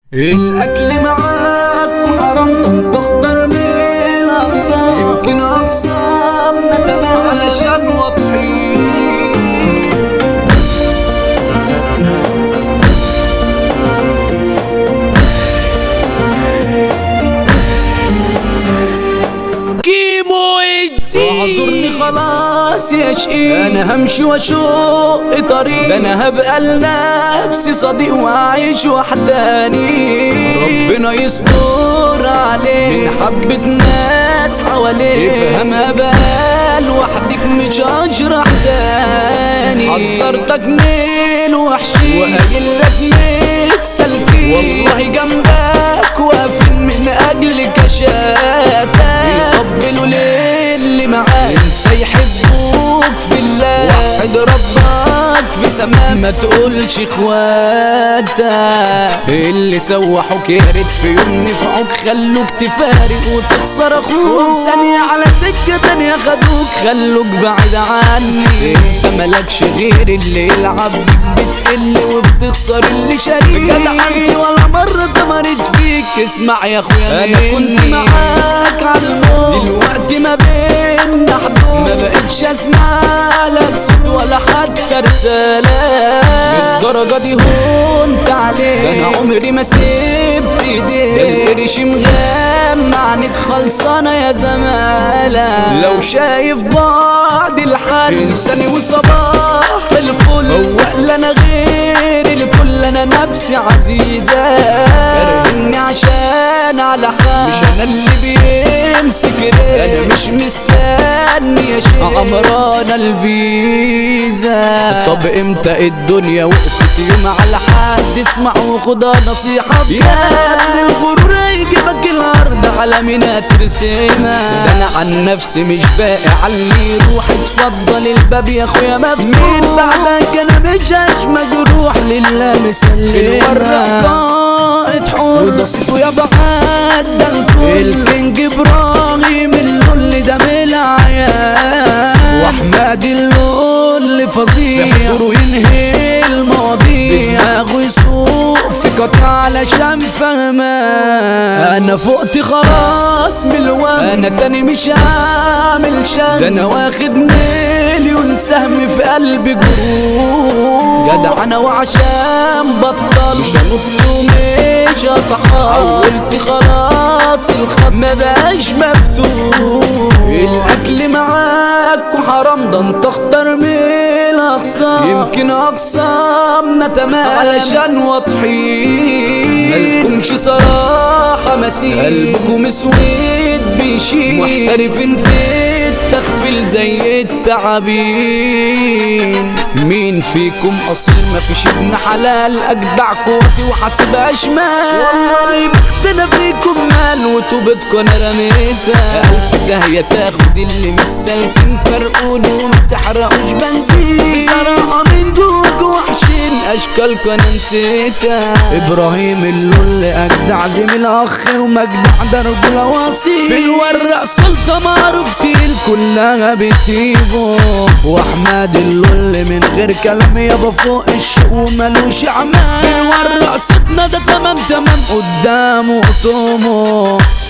الأكل معاك وحرام تختار من الأقسام يمكن أقسام نتبع علشان واضحين كيمو اعذرني الدين خلاص يا شقيق انا همشي واشق طريق ده انا هبقى لنفسي صديق واعيش وحداني ربنا يستر عليك من حبة ناس حواليك افهمها بقى لوحدك مش هشرح تاني حذرتك من الوحشين وقايل لك مش سالكين والله جنبك واقفين من اجلك شاتك يقبلوا للي معاك انسى يحبوك في الله وحد ربك في سماء ما تقولش اخواتك اللي سوحوك يا ريت في يوم نفعوك خلوك تفارق وتخسر اخوك ثانية على سكة تانية خدوك خلوك بعيد عني انت مالكش غير اللي يلعب بيك بتقل وبتخسر اللي شريك جدعنتي ولا مرة تمرت فيك اسمع يا اخويا انا كنت معاك على الموت دلوقتي ما بينا حدود ما بقتش اسمع لك صوت ولا حتى رسالة الدرجة دي هونت عليك ده انا عمري ما سبت ايديك ده القرش مغمى عنك خلصانة يا زمالة لو شايف بعض الحال انساني وصباح الفل فوق لنا غير الكل انا نفسي عزيزة كرهني عشان على حال مش انا اللي بيمسك ريك انا مش مستني يا شيخ عمرانة الفيزا طب امتى الدنيا وقفت يوم على حد اسمع وخدها نصيحة يا ابن الغرور هيجيبك الارض على مين هترسمها ده انا عن نفسي مش باقي علي روح اتفضل الباب يا اخويا مفتوح مين بعدك انا مش هش مجروح لله مسلم الورق قائد حر وده صيته يا بعد ده الكل الكينج ابراهيم اللي ده من العيال واحمد اللي فظيع في حضوره ينهي المواضيع دماغه يسوق في قطع علشان فهمه انا فقت خلاص من الوهم انا تاني مش هعمل شغل ده انا واخد مليون سهم في قلبي جروح جدع انا وعشان بطل مش هنط ومش هتحط حولت خلاص الخط ما بقاش مفتوح الاكل معاك وحرام ده انت اختار من الاقسام يمكن اقسام نتمام علشان واضحين مالكمش صراحة مسيح قلبكم اسود بيشيل محترفين في التخفيل زي التعابين مين فيكم اصيل مفيش ابن حلال اجدع قوتي وحاسبها شمال والله بختنا فيكم مال وتوبتكم انا رميتها الف داهية تاخد اللي مش سالكين فرقوني وما تحرقوش بنزين بصراحة من جوجو وحشين اشكالكم انا نسيتها ابراهيم اللول اجدع زميل اخ ومجدع ده رجولة وصيل في الورق سلطة معروف تقيل كلها بتيجو واحمد اللول من غير كلام يابا فوق الشوق وملوش اعمال في الورق صوتنا ده تمام تمام قدامه قطومه